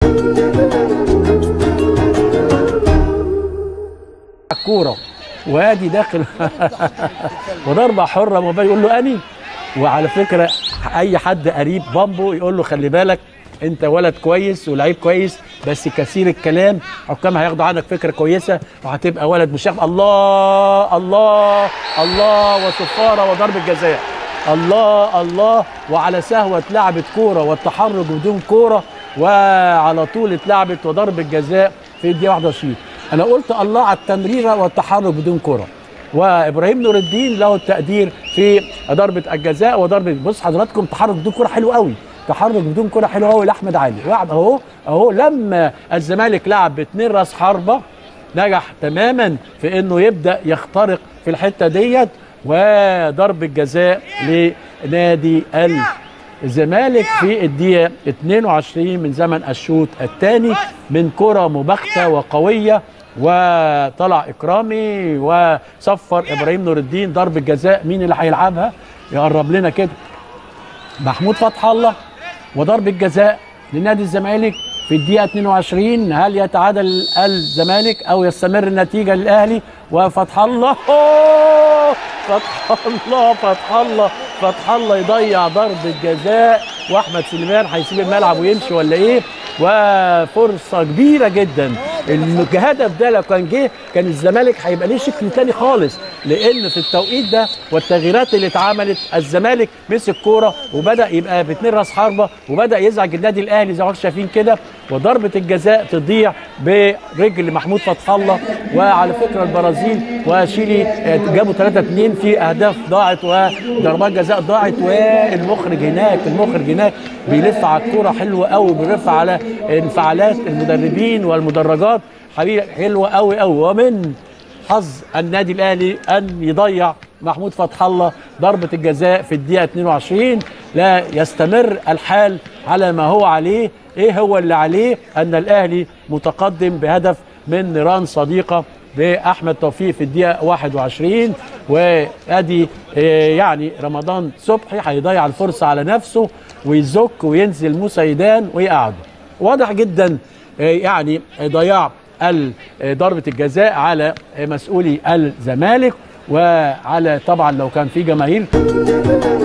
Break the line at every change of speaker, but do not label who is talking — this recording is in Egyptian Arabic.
الكوره وادي داخل وضربه حره موبايل يقول له اني وعلى فكره اي حد قريب بامبو يقول له خلي بالك انت ولد كويس ولعيب كويس بس كثير الكلام حكام هياخدوا عنك فكره كويسه وهتبقى ولد مشاغب الله الله الله وصفاره وضربه جزاء الله الله وعلى سهوه اتلعبت كوره والتحرك بدون كوره وعلى طول اتلعبت وضربه جزاء في الدقيقه 21 انا قلت الله على التمريره والتحرك بدون كره وابراهيم نور الدين له التقدير في ضربه الجزاء وضربه بص حضراتكم تحرك بدون كره حلو قوي تحرك بدون كره حلو قوي لاحمد علي واحد اهو اهو لما الزمالك لعب باثنين راس حربه نجح تماما في انه يبدا يخترق في الحته ديت وضرب الجزاء لنادي الزمالك في الدقيقه 22 من زمن الشوط الثاني من كره مباغته وقويه وطلع اكرامي وصفر ابراهيم نور الدين ضرب جزاء مين اللي هيلعبها يقرب لنا كده محمود فتح الله وضرب الجزاء لنادي الزمالك في الدقيقة 22 هل يتعادل الزمالك أو يستمر النتيجة للأهلي وفتح الله أوه فتح الله فتح الله فتح الله يضيع ضرب الجزاء وأحمد سليمان هيسيب الملعب ويمشي ولا إيه وفرصة كبيرة جدا الهدف ده لو كان جه كان الزمالك هيبقى ليه شكل تاني خالص لان في التوقيت ده والتغييرات اللي اتعملت الزمالك مسك كوره وبدا يبقى باثنين راس حربه وبدا يزعج النادي الاهلي زي ما انتم شايفين كده وضربه الجزاء تضيع برجل محمود فتح الله وعلى فكره البرازيل وشيلي جابوا 3 2 في اهداف ضاعت وضربات جزاء ضاعت والمخرج هناك المخرج هناك بيلف على الكوره حلوه قوي بيلف على انفعالات المدربين والمدرجات حبيبي حلوه قوي قوي ومن حظ النادي الاهلي ان يضيع محمود فتح الله ضربه الجزاء في الدقيقه 22 لا يستمر الحال على ما هو عليه ايه هو اللي عليه ان الاهلي متقدم بهدف من نيران صديقه باحمد توفيق في الدقيقه 21 وادي يعني رمضان صبحي هيضيع الفرصه على نفسه ويزك وينزل موسى ويقعده واضح جدا يعني ضياع ضربه الجزاء على مسؤولي الزمالك وعلى طبعا لو كان في جماهير